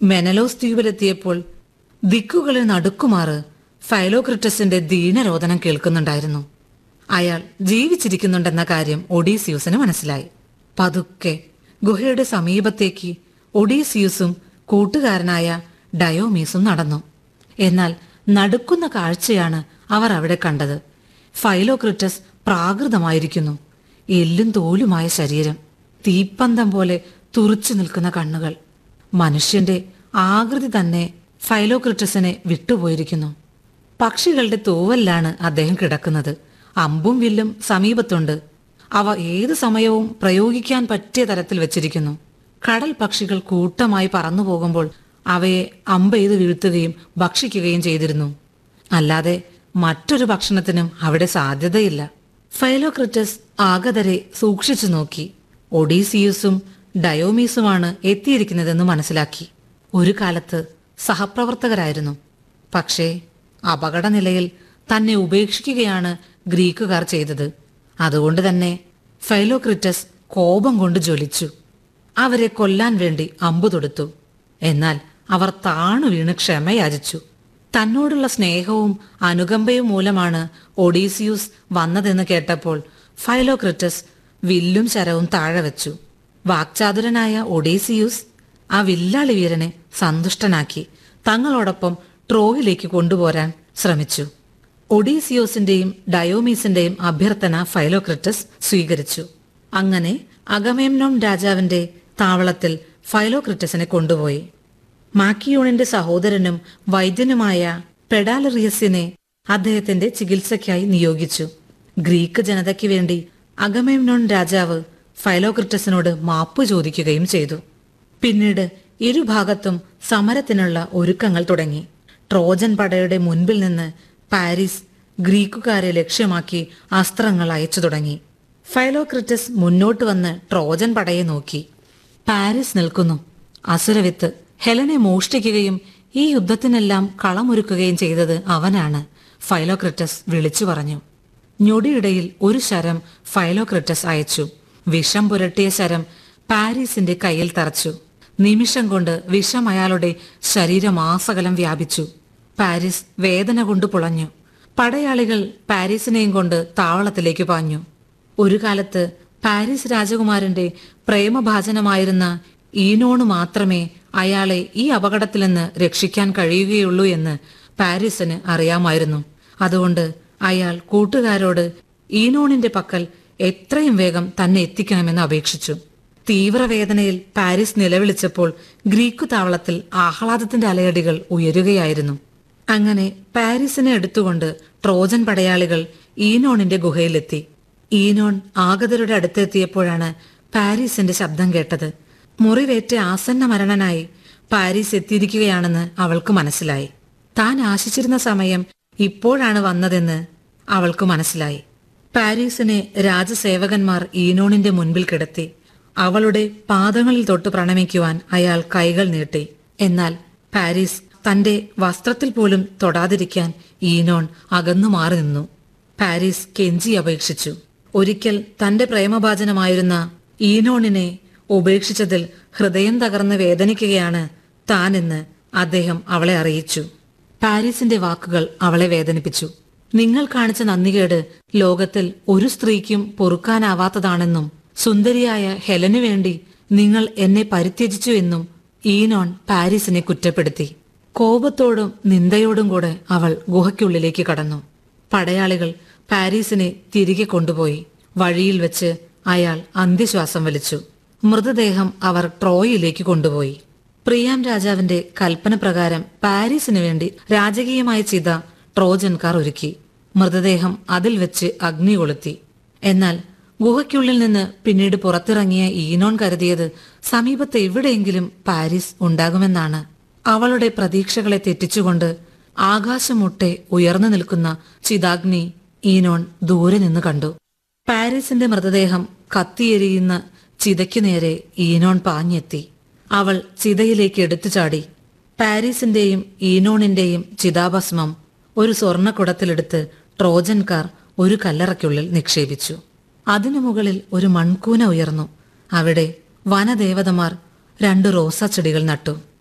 മെനലോസ് ദ്വീപിലെത്തിയപ്പോൾ ദിക്കുകളിൽ നടുക്കുമാറ് ഫൈലോക്രിറ്റസിന്റെ ദീനരോധനം കേൾക്കുന്നുണ്ടായിരുന്നു അയാൾ ജീവിച്ചിരിക്കുന്നുണ്ടെന്ന കാര്യം ഒഡീസിയൂസിന് മനസ്സിലായി പതുക്കെ ഗുഹയുടെ സമീപത്തേക്ക് ഒഡീസിയൂസും കൂട്ടുകാരനായ ഡയോമീസും നടന്നു എന്നാൽ നടുക്കുന്ന കാഴ്ചയാണ് അവർ അവിടെ കണ്ടത് ഫൈലോക്രിറ്റസ് പ്രാകൃതമായിരിക്കുന്നു എല്ലും തോലുമായ ശരീരം തീപ്പന്തം പോലെ തുറിച്ചു നിൽക്കുന്ന കണ്ണുകൾ മനുഷ്യന്റെ ആകൃതി തന്നെ ഫൈലോക്രിറ്റസിനെ വിട്ടുപോയിരിക്കുന്നു പക്ഷികളുടെ തൂവലിലാണ് അദ്ദേഹം കിടക്കുന്നത് അമ്പും വില്ലും സമീപത്തുണ്ട് അവ ഏതു സമയവും പ്രയോഗിക്കാൻ പറ്റിയ തരത്തിൽ വെച്ചിരിക്കുന്നു കടൽ പക്ഷികൾ കൂട്ടമായി പറന്നു പോകുമ്പോൾ അവയെ അമ്പെയ്ത് വീഴ്ത്തുകയും ഭക്ഷിക്കുകയും ചെയ്തിരുന്നു അല്ലാതെ മറ്റൊരു ഭക്ഷണത്തിനും അവിടെ സാധ്യതയില്ല ഫൈലോക്രിറ്റസ് ആഗതരെ സൂക്ഷിച്ചു നോക്കി ഒഡീസിയൂസും ഡയോമീസുമാണ് എത്തിയിരിക്കുന്നതെന്ന് മനസ്സിലാക്കി ഒരു കാലത്ത് സഹപ്രവർത്തകരായിരുന്നു പക്ഷേ അപകടനിലയിൽ തന്നെ ഉപേക്ഷിക്കുകയാണ് ഗ്രീക്കുകാർ ചെയ്തത് അതുകൊണ്ട് തന്നെ ഫൈലോക്രിറ്റസ് കോപം കൊണ്ട് ജ്വലിച്ചു അവരെ കൊല്ലാൻ വേണ്ടി അമ്പു തൊടുത്തു എന്നാൽ അവർ താണു വീണ് ക്ഷമയാചിച്ചു തന്നോടുള്ള സ്നേഹവും അനുകമ്പയും മൂലമാണ് ഒഡീസിയൂസ് വന്നതെന്ന് കേട്ടപ്പോൾ ഫൈലോക്രിറ്റസ് വില്ലും ശരവും താഴെ വെച്ചു വാക്ചാതുരനായ ഒഡീസിയൂസ് ആ വില്ലാളി വീരനെ സന്തുഷ്ടനാക്കി തങ്ങളോടൊപ്പം ട്രോയിലേക്ക് കൊണ്ടുപോരാൻ ശ്രമിച്ചു ഒഡീസിയോസിന്റെയും ഡയോമീസിന്റെയും അഭ്യർത്ഥന ഫൈലോക്രിറ്റസ് സ്വീകരിച്ചു അങ്ങനെ അഗമേംനോം രാജാവിന്റെ താവളത്തിൽ ഫൈലോക്രിറ്റസിനെ കൊണ്ടുപോയി മാക്കിയോണിന്റെ സഹോദരനും വൈദ്യനുമായ പെഡാലറിയസിനെ അദ്ദേഹത്തിന്റെ ചികിത്സയ്ക്കായി നിയോഗിച്ചു ഗ്രീക്ക് ജനതയ്ക്ക് വേണ്ടി അഗമേംനോൺ രാജാവ് ഫൈലോക്രിറ്റസിനോട് മാപ്പ് ചോദിക്കുകയും ചെയ്തു പിന്നീട് ഇരുഭാഗത്തും സമരത്തിനുള്ള ഒരുക്കങ്ങൾ തുടങ്ങി ട്രോജൻ പടയുടെ മുൻപിൽ നിന്ന് പാരീസ് ഗ്രീക്കുകാരെ ലക്ഷ്യമാക്കി അസ്ത്രങ്ങൾ അയച്ചു തുടങ്ങി ഫൈലോക്രിറ്റസ് മുന്നോട്ട് വന്ന് ട്രോജൻ പടയെ നോക്കി പാരീസ് നിൽക്കുന്നു അസുരവിത്ത് ഹെലനെ മോഷ്ടിക്കുകയും ഈ യുദ്ധത്തിനെല്ലാം കളമൊരുക്കുകയും ചെയ്തത് അവനാണ് ഫൈലോക്രിറ്റസ് വിളിച്ചു പറഞ്ഞു ഞൊടിയിടയിൽ ഒരു ശരം ഫൈലോക്രിറ്റസ് അയച്ചു വിഷം പുരട്ടിയ ശരം പാരീസിന്റെ കയ്യിൽ തറച്ചു നിമിഷം കൊണ്ട് വിഷം അയാളുടെ ശരീരമാസകലം വ്യാപിച്ചു പാരീസ് വേദന കൊണ്ട് പുളഞ്ഞു പടയാളികൾ പാരീസിനെയും കൊണ്ട് താവളത്തിലേക്ക് പാഞ്ഞു ഒരു കാലത്ത് പാരീസ് രാജകുമാരന്റെ പ്രേമഭാജനമായിരുന്ന ഈനോണ് മാത്രമേ അയാളെ ഈ അപകടത്തിൽ നിന്ന് രക്ഷിക്കാൻ കഴിയുകയുള്ളൂ എന്ന് പാരീസിന് അറിയാമായിരുന്നു അതുകൊണ്ട് അയാൾ കൂട്ടുകാരോട് ഈനോണിന്റെ പക്കൽ എത്രയും വേഗം തന്നെ എത്തിക്കണമെന്ന് അപേക്ഷിച്ചു തീവ്രവേദനയിൽ പാരീസ് നിലവിളിച്ചപ്പോൾ ഗ്രീക്കു താവളത്തിൽ ആഹ്ലാദത്തിന്റെ അലയടികൾ ഉയരുകയായിരുന്നു അങ്ങനെ പാരീസിനെ എടുത്തുകൊണ്ട് ട്രോജൻ പടയാളികൾ ഈനോണിന്റെ ഗുഹയിലെത്തി ഈനോൺ ആഗതരുടെ അടുത്തെത്തിയപ്പോഴാണ് പാരീസിന്റെ ശബ്ദം കേട്ടത് മുറിവേറ്റ ആസന്ന മരണനായി പാരീസ് എത്തിയിരിക്കുകയാണെന്ന് അവൾക്ക് മനസ്സിലായി താൻ ആശിച്ചിരുന്ന സമയം ഇപ്പോഴാണ് വന്നതെന്ന് അവൾക്ക് മനസ്സിലായി പാരീസിനെ രാജസേവകന്മാർ ഈനോണിന്റെ മുൻപിൽ കിടത്തി അവളുടെ പാദങ്ങളിൽ തൊട്ട് പ്രണമിക്കുവാൻ അയാൾ കൈകൾ നീട്ടി എന്നാൽ പാരീസ് തന്റെ വസ്ത്രത്തിൽ പോലും തൊടാതിരിക്കാൻ ഈനോൺ അകന്നു മാറി നിന്നു പാരീസ് കെഞ്ചി അപേക്ഷിച്ചു ഒരിക്കൽ തന്റെ പ്രേമഭാജനമായിരുന്ന ഈനോണിനെ ഉപേക്ഷിച്ചതിൽ ഹൃദയം തകർന്ന് വേദനിക്കുകയാണ് താനെന്ന് അദ്ദേഹം അവളെ അറിയിച്ചു പാരീസിന്റെ വാക്കുകൾ അവളെ വേദനിപ്പിച്ചു നിങ്ങൾ കാണിച്ച നന്ദികേട് ലോകത്തിൽ ഒരു സ്ത്രീക്കും പൊറുക്കാനാവാത്തതാണെന്നും സുന്ദരിയായ ഹെലനു വേണ്ടി നിങ്ങൾ എന്നെ പരിത്യജിച്ചു എന്നും ഈനോൺ പാരീസിനെ കുറ്റപ്പെടുത്തി കോപത്തോടും നിന്ദയോടും കൂടെ അവൾ ഗുഹയ്ക്കുള്ളിലേക്ക് കടന്നു പടയാളികൾ പാരീസിനെ തിരികെ കൊണ്ടുപോയി വഴിയിൽ വെച്ച് അയാൾ അന്ത്യശ്വാസം വലിച്ചു മൃതദേഹം അവർ ട്രോയിലേക്ക് കൊണ്ടുപോയി പ്രിയാം രാജാവിന്റെ കൽപ്പന പ്രകാരം പാരീസിനു വേണ്ടി രാജകീയമായ ചിത ട്രോജൻകാർ ഒരുക്കി മൃതദേഹം അതിൽ വെച്ച് അഗ്നി കൊളുത്തി എന്നാൽ ഗുഹയ്ക്കുള്ളിൽ നിന്ന് പിന്നീട് പുറത്തിറങ്ങിയ ഈനോൺ കരുതിയത് സമീപത്ത് എവിടെയെങ്കിലും പാരീസ് ഉണ്ടാകുമെന്നാണ് അവളുടെ പ്രതീക്ഷകളെ തെറ്റിച്ചുകൊണ്ട് ആകാശമുട്ടെ ഉയർന്നു നിൽക്കുന്ന ചിതാഗ്നി ഈനോൺ ദൂരെ നിന്ന് കണ്ടു പാരീസിന്റെ മൃതദേഹം കത്തിയെരിയുന്ന ചിതയ്ക്കു നേരെ ഈനോൺ പാഞ്ഞെത്തി അവൾ ചിതയിലേക്ക് എടുത്തു ചാടി പാരീസിന്റെയും ഈനോണിന്റെയും ചിതാഭസ്മം ഒരു സ്വർണ്ണക്കുടത്തിലെടുത്ത് ട്രോജൻകാർ ഒരു കല്ലറയ്ക്കുള്ളിൽ നിക്ഷേപിച്ചു അതിനു മുകളിൽ ഒരു മൺകൂന ഉയർന്നു അവിടെ വനദേവതമാർ രണ്ട് റോസാ ചെടികൾ നട്ടു